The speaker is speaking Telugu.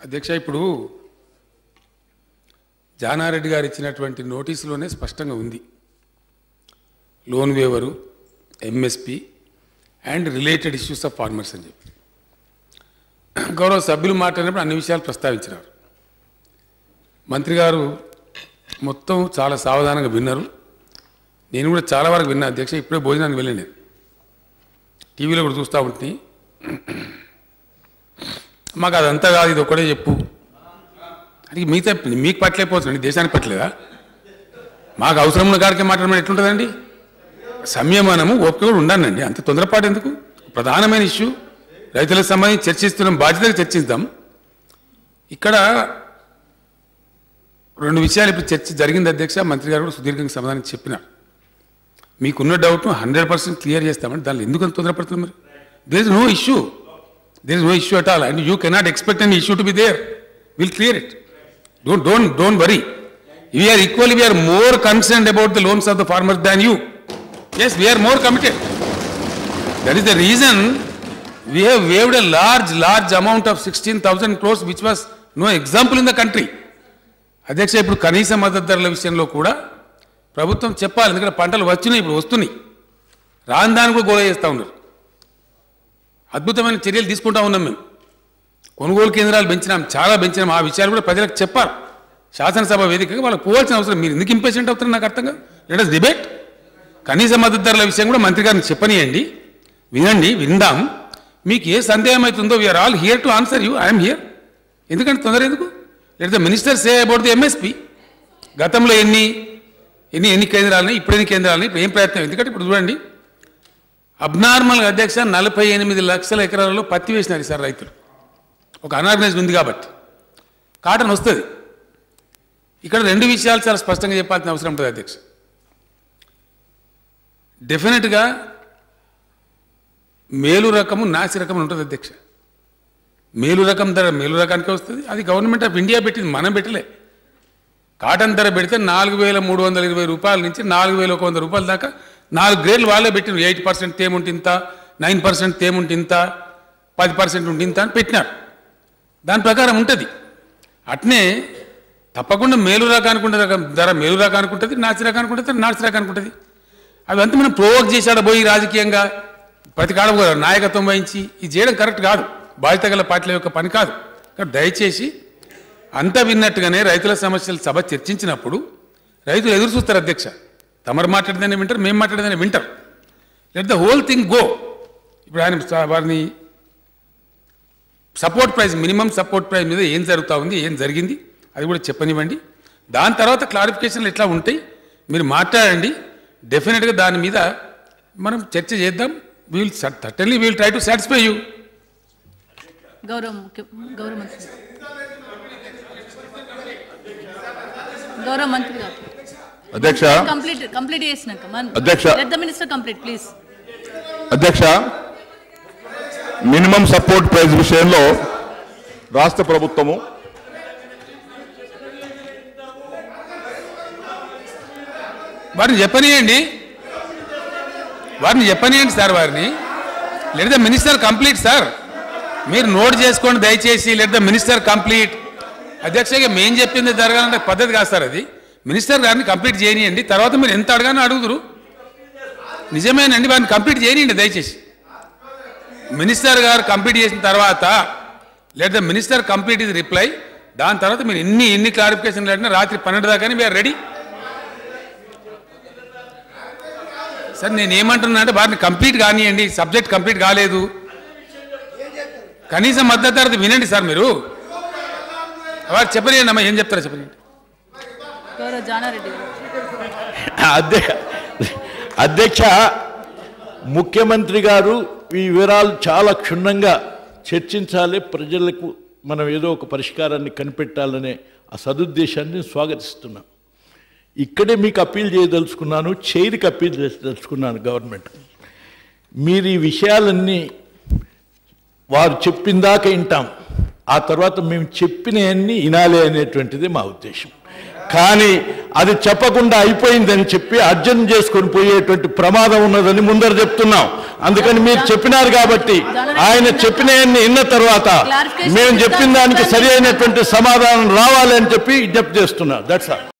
అధ్యక్ష ఇప్పుడు జానారెడ్డి గారు ఇచ్చినటువంటి నోటీసులోనే స్పష్టంగా ఉంది loan waiver MSP and related issues of farmers అని చెప్పి గౌరవ సభ్యులు మాట్లాడినప్పుడు అన్ని విషయాలు ప్రస్తావించినారు మంత్రి గారు మొత్తం చాలా సావధానంగా విన్నారు నేను కూడా చాలా వరకు విన్నా అధ్యక్ష ఇప్పుడే భోజనానికి వెళ్ళాను నేను టీవీలో కూడా చూస్తూ ఉంటుంది మాకు అదంతా కాదు ఇది ఒక్కడే చెప్పు అది మిగతా మీకు పట్టలేకపోతుందండి దేశానికి పట్టలేదా మాకు అవసరం ఉన్న కాడికే మాట్లాడమని ఎట్లుంటుందండి సంయమనము ఓపిక కూడా ఉండాలండి అంత తొందరపాటు ఎందుకు ప్రధానమైన ఇష్యూ రైతులకు సంబంధించి చర్చిస్తున్నాం బాధ్యతగా చర్చిద్దాం ఇక్కడ రెండు విషయాలు ఇప్పుడు చర్చ జరిగింది అధ్యక్ష మంత్రి గారు కూడా సుదీర్ఘంగా సమాధానం చెప్పినారు మీకున్న డౌట్ హండ్రెడ్ పర్సెంట్ క్లియర్ చేస్తామంటే దానిలో ఎందుకు అంత తొందరపడుతుంది మరి there is no issue there is no issue at all and you cannot expect an issue to be there will clear it don't don't don't worry we are equally we are more concerned about the loans of the farmers than you as we are more committed that is the reason we have waived a large large amount of sixteen thousand crores which was no example in the country అధ్యక్ష ఇప్పుడు కనీస మద్దతు ధరల విషయంలో కూడా ప్రభుత్వం చెప్పాలి ఎందుకంటే పంటలు వచ్చినాయి ఇప్పుడు వస్తున్నాయి రాని దాన్ని కూడా గోల చేస్తూ ఉన్నారు అద్భుతమైన చర్యలు తీసుకుంటా ఉన్నాం మేము కొనుగోలు కేంద్రాలు పెంచినాం చాలా పెంచినాం ఆ విషయాలు కూడా ప్రజలకు చెప్పాలి శాసనసభ వేదికగా వాళ్ళకి పోవాల్సిన అవసరం మీరు ఎందుకు ఇంపేషెంట్ అవుతారు నాకు అర్థం కాదు లెట్ అస్ డిబేట్ కనీస మద్దతు ధరల విషయం కూడా మంత్రి గారిని చెప్పనియండి వినండి విందాం మీకు ఏ సందేహం అవుతుందో we are all here to answer you I'm here ఎందుకంటే తొందర ఎందుకు let the minister say about the MSP గతంలో ఎన్ని ఎన్ని ఎన్ని కేంద్రాలని ఇప్పుడు ఎన్ని కేంద్రాలని ఇప్పుడు ఏం ప్రయత్నం ఎందుకంటే ఇప్పుడు చూడండి అబ్నార్మల్గా అధ్యక్ష నలభై ఎనిమిది లక్షల ఎకరాలలో పత్తి వేసినారు సార్ రైతులు ఒక అనార్గనైజ్డ్ ఉంది కాబట్టి కాటన్ వస్తుంది ఇక్కడ రెండు విషయాలు చాలా స్పష్టంగా చెప్పాల్సిన అవసరం ఉంటుంది అధ్యక్ష డెఫినెట్గా మేలు రకము నాసి రకం ఉంటుంది అధ్యక్ష మేలు రకం ధర మేలు రకానికి వస్తుంది అది గవర్నమెంట్ ఆఫ్ ఇండియా పెట్టింది మనం పెట్టలే కాటన్ ధర పెడితే నాలుగు వేల మూడు వందల ఇరవై రూపాయల నుంచి నాలుగు వేల ఒక వంద రూపాయల దాకా నాలుగు గ్రేడ్లు వాళ్ళే పెట్టినారు ఎయిట్ పర్సెంట్ తేముంటి ఇంత నైన్ పర్సెంట్ తేముంటి ఇంత పది పర్సెంట్ ఉంటే ఇంత అని పెట్టినారు దాని ప్రకారం ఉంటుంది అట్నే తప్పకుండా మేలు రకానికి ఉండే రకం ధర మేలు రకానికి ఉంటుంది నాచి రకానికి ఉంటుంది నాచి రకానికి ఉంటుంది అవంతా మనం ప్రోవోక్ చేశాడు పోయి రాజకీయంగా ప్రతి కాడ కూడా నాయకత్వం వహించి ఇది చేయడం కరెక్ట్ కాదు బాధ్యత గల పార్టీల యొక్క పని కాదు కాబట్టి దయచేసి అంతా విన్నట్టుగానే రైతుల సమస్యలు సభ చర్చించినప్పుడు రైతులు ఎదురు చూస్తారు అధ్యక్ష తమరు మాట్లాడదని వింటారు మేము మాట్లాడదని వింటారు let the whole thing go ఇప్పుడు ఆయన స- వారిని support price minimum support price మీద ఏం జరుగుతూ ఉంది ఏం జరిగింది అది కూడా చెప్పనివ్వండి దాని తర్వాత క్లారిఫికేషన్లు ఎట్లా ఉంటాయి మీరు మాట్లాడండి డెఫినెట్గా దాని మీద మనం చర్చ చేద్దాం we'll certainly we'll try to satisfy you గౌరవ ముఖ్య గౌరవ మంత్రి గౌరవ మంత్రి గారు అధ్యక్ష కంప్లీట్ కంప్లీట్ చేసినాక అధ్యక్ష. Let the minister complete please అధ్యక్ష మినిమం సపోర్ట్ ప్రైస్ విషయంలో రాష్ట్ర ప్రభుత్వము వారిని చెప్పనియండి వారిని చెప్పనియండి సార్ వారిని let the minister complete sir మీరు నోట్ చేసుకోండి దయచేసి లెట్ ద మినిస్టర్ కంప్లీట్ అధ్యక్షగా మేం చెప్పింది జరగాలంటే పద్ధతి కాదు సార్ అది మినిస్టర్ గారిని కంప్లీట్ చేయనియండి తర్వాత మీరు ఎంత అడగానో అడుగుదురు నిజమేనండి వారిని కంప్లీట్ చేయనియండి దయచేసి మినిస్టర్ గారు కంప్లీట్ చేసిన తర్వాత లెట్ ద మినిస్టర్ కంప్లీట్ ఇది రిప్లై దాని తర్వాత మీరు ఎన్ని ఎన్ని క్లారిఫికేషన్లు అడిగినా రాత్రి పన్నెండు దాకానే వీఆర్ రెడీ సార్ నేను ఏమంటున్నా అంటే వారిని కంప్లీట్ కానివ్వండి సబ్జెక్ట్ కంప్లీట్ కాలేదు కనీసం మద్దతు ధర వినండి సార్ మీరు వారు చెప్పలేండి అమ్మా ఏం చెప్తారో చెప్పండి గౌరవ జానారెడ్డి గారు అధ్యక్ష అధ్యక్ష ముఖ్యమంత్రి గారు ఈ వివరాలు చాలా క్షుణ్ణంగా చర్చించాలి ప్రజలకు మనం ఏదో ఒక పరిష్కారాన్ని కనిపెట్టాలనే ఆ సదుద్దేశాన్ని స్వాగతిస్తున్నాం ఇక్కడే మీకు అప్పీల్ చేయదలుచుకున్నాను చైర్కి అప్పీల్ చేయదలుచుకున్నాను గవర్నమెంట్ మీరు ఈ విషయాలన్నీ వారు చెప్పిందాక వింటాం ఆ తర్వాత మేము చెప్పినవన్నీ వినాలి అనేటువంటిది మా ఉద్దేశం కానీ అది చెప్పకుండా అయిపోయిందని చెప్పి అర్జన్ చేసుకొని పోయేటువంటి ప్రమాదం ఉన్నదని ముందర చెప్తున్నాం అందుకని మీరు చెప్పినారు కాబట్టి ఆయన చెప్పినవన్నీ విన్న తర్వాత మేము చెప్పిన దానికి సరి అయినటువంటి సమాధానం రావాలి అని చెప్పి విజ్ఞప్తి చేస్తున్నా దట్స్ ఆల్